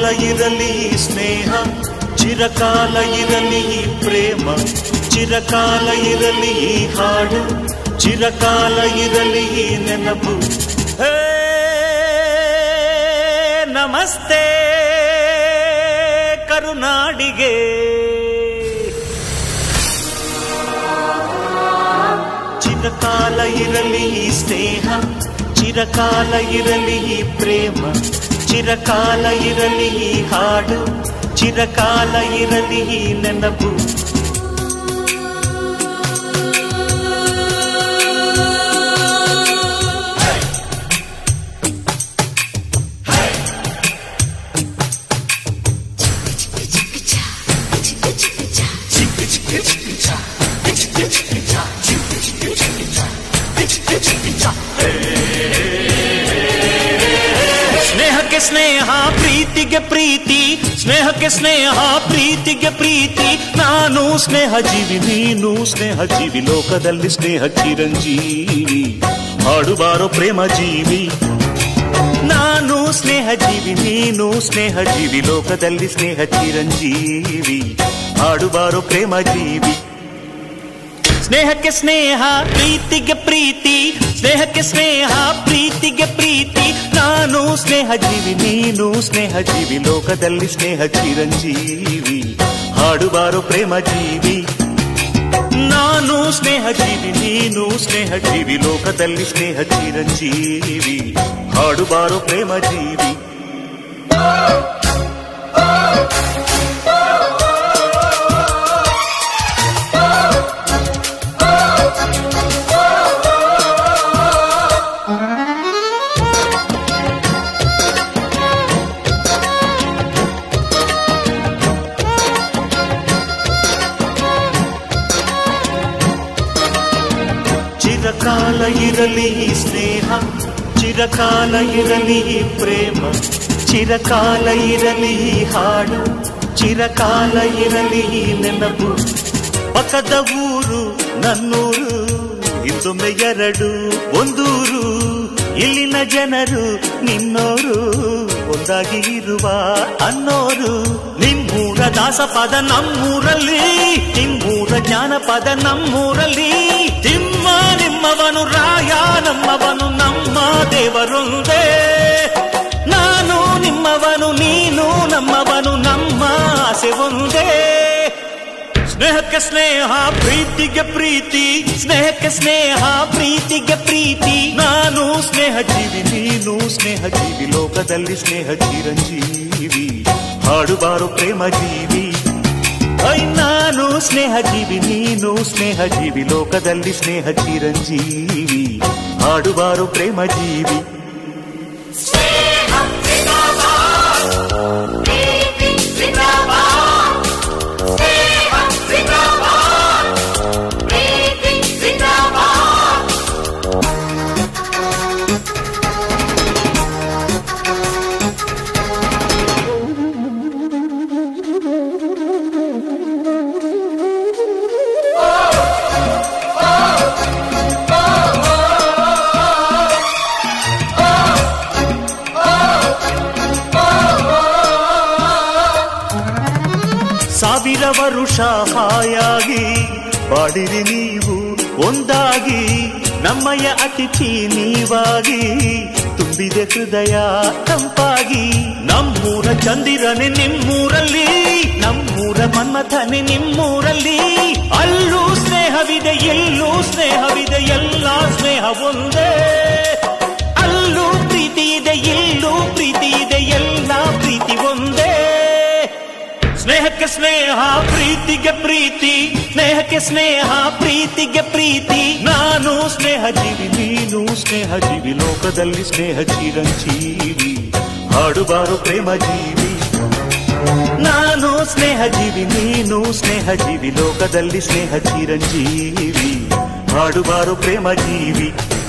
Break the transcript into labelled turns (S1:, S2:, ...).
S1: ಇರಲಿ ಈ ಸ್ನೇಹ ಚಿರಕಾಲ ಇರಲಿ ಈ ಪ್ರೇಮ ಚಿರಕಾಲ ಇರಲಿ ಈ ಹಾಡು ಚಿರಕಾಲ ಇರಲಿ ಈ ನೆನಪು ಹೇ ನಮಸ್ತೆ ಕರುನಾಡಿಗೆ ಚಿರಕಾಲ ಇರಲಿ ಈ ಸ್ನೇಹ ಚಿರಕಾಲ ಇರಲಿ ಈ ಪ್ರೇಮ ಚಿರಕಾಲ ಇರಲಿ ಈ ಹಾಡು ಚಿರಕಾಲ ಇರಲಿ ಈ ನೆನಪು ಸ್ನೇಹಕ್ಕೆ ಸ್ನೇಹ ಪ್ರೀತಿಗೆ ಪ್ರೀತಿ ಸ್ನೇಹಕ್ಕೆ ಸ್ನೇಹ ಪ್ರೀತಿಗೆ ಪ್ರೀತಿ ನಾನು ಸ್ನೇಹ ಜೀವಿ ನೀನು ಸ್ನೇಹ ಜೀವಿ ಲೋಕದಲ್ಲಿ ಸ್ನೇಹ ಚಿರಂಜೀವಿ ಹಾಡುಬಾರೋ ಪ್ರೇಮ ಜೀವಿ ನಾನು ಸ್ನೇಹ ಜೀವಿ ನೀನು ಸ್ನೇಹ ಜೀವಿ ಲೋಕದಲ್ಲಿ ಸ್ನೇಹ ಚಿರಂಜೀವಿ ಹಾಡುಬಾರೋ ಪ್ರೇಮ ಜೀವಿ ಸ್ನೇಹಕ್ಕೆ ಸ್ನೇಹ ಪ್ರೀತಿಗೆ ಪ್ರೀತಿ ಸ್ನೇಹಕ್ಕೆ ಸ್ನೇಹ ಪ್ರೀತಿಗೆ ಪ್ರೀತಿ ನಾನು ಸ್ನೇಹ ಜೀವಿ ನೀನು ಸ್ನೇಹ ಜೀವಿ ಲೋಕದಲ್ಲಿ ಸ್ನೇಹ ಚಿರಂಜೀವಿ ಹಾಡುಬಾರೋ ಪ್ರೇಮ ಜೀವಿ ನಾನು ಸ್ನೇಹ ಜೀವಿ ನೀನು ಸ್ನೇಹ ಜೀವಿ ಲೋಕದಲ್ಲಿ ಸ್ನೇಹ ಚಿರಂಜೀವಿ ಹಾಡುಬಾರೋ ಪ್ರೇಮ ಜೀವಿ ಚಿರಕಾಲ ಇರಲಿ ಈ ಸ್ನೇಹ ಚಿರಕಾಲ ಇರಲಿ ಈ ಪ್ರೇಮ ಚಿರಕಾಲ ಇರಲಿ ಈ ಹಾಡು ಚಿರಕಾಲ ಇರಲಿ ಈ ನೆನಪು ಪಕ್ಕದ ಊರು ನನ್ನೂರು ಹಿಂದೊಮ್ಮೆ ಎರಡು ಒಂದೂರು ಇಲ್ಲಿನ ಜನರು ನಿನ್ನೋರು ಒಂದಾಗಿ ಇರುವ ಅನ್ನೋರು ನಿಮ್ಮೂರ ದಾಸಪದ ನಮ್ಮೂರಲ್ಲಿ ನಿಮ್ಮೂರ ಜ್ಞಾನಪದ ನಮ್ಮೂರಲ್ಲಿ ತಿಮ್ಮ ನಿಮ್ಮವನು ರಾಯ ನಮ್ಮವನು ನಮ್ಮ ದೇವರೊಂದೇ ನಾನು ನಿಮ್ಮವನು ನೀನು ನಮ್ಮವನು ನಮ್ಮ ಆಸೆ ಒಂದೇ ಸ್ನೇಹಕ್ಕೆ ಸ್ನೇಹ ಪ್ರೀತಿಗೆ ಪ್ರೀತಿ ಸ್ನೇಹಕ್ಕೆ ಸ್ನೇಹ ಪ್ರೀತಿಗೆ ಪ್ರೀತಿ ನಾನು ಸ್ನೇಹ ಜೀವಿ ನೀನು ಸ್ನೇಹ ಜೀವಿ ಲೋಕದಲ್ಲಿ ಸ್ನೇಹ ಚಿರಂಜೀವಿ ಹಾಡುಬಾರು ಪ್ರೇಮ ಜೀವಿ ಐ ನಾನು ಸ್ನೇಹ ಜೀವಿ ನೀನು ಸ್ನೇಹ ಜೀವಿ ಲೋಕದಲ್ಲಿ ಸ್ನೇಹ ಚಿರಂಜೀವಿ ಹಾಡುಬಾರು ಪ್ರೇಮ ಜೀವಿ ಸಾವಿರ ವರುಷ ಹಾಯಾಗಿ ಬಾಡಿರಿ ನೀವು ಒಂದಾಗಿ ನಮ್ಮಯ ಅತಿಥಿ ನೀವಾಗಿ ತುಂಬಿದೆ ಹೃದಯ ತಂಪಾಗಿ ನಮ್ಮೂರ ಚಂದಿರನೆ ನಿಮ್ಮೂರಲ್ಲಿ ನಮ್ಮೂರ ಮನ್ಮಥನೆ ನಿಮ್ಮೂರಲ್ಲಿ ಅಲ್ಲೂ ಸ್ನೇಹವಿದೆ ಎಲ್ಲೂ ಸ್ನೇಹವಿದೆ ಎಲ್ಲ ಸ್ನೇಹ ಒಂದೇ ಅಲ್ಲೂ ಪ್ರೀತಿ ಇದೆ ಇಲ್ಲೂ ಪ್ರೀತಿ ಇದೆ ಎಲ್ಲ ಪ್ರೀತಿ ಒಂದೇ ಸ್ನೇಹಕ್ಕೆ ಸ್ನೇಹ ಪ್ರೀತಿಗೆ ಪ್ರೀತಿ ಸ್ನೇಹಕ್ಕೆ ಸ್ನೇಹ ಪ್ರೀತಿಗೆ ಪ್ರೀತಿ ನಾನು ಸ್ನೇಹ ಜೀವಿ ನೀನು ಸ್ನೇಹ ಜೀವಿ ಲೋಕದಲ್ಲಿ ಸ್ನೇಹ ಚಿರಂಜೀವಿ ಹಾಡುಬಾರು ಪ್ರೇಮ ಜೀವಿ ನಾನು ಸ್ನೇಹ ಜೀವಿ ನೀನು ಸ್ನೇಹ ಜೀವಿ ಲೋಕದಲ್ಲಿ ಸ್ನೇಹ ಚಿರಂಜೀವಿ ಹಾಡುಬಾರು ಪ್ರೇಮ ಜೀವಿ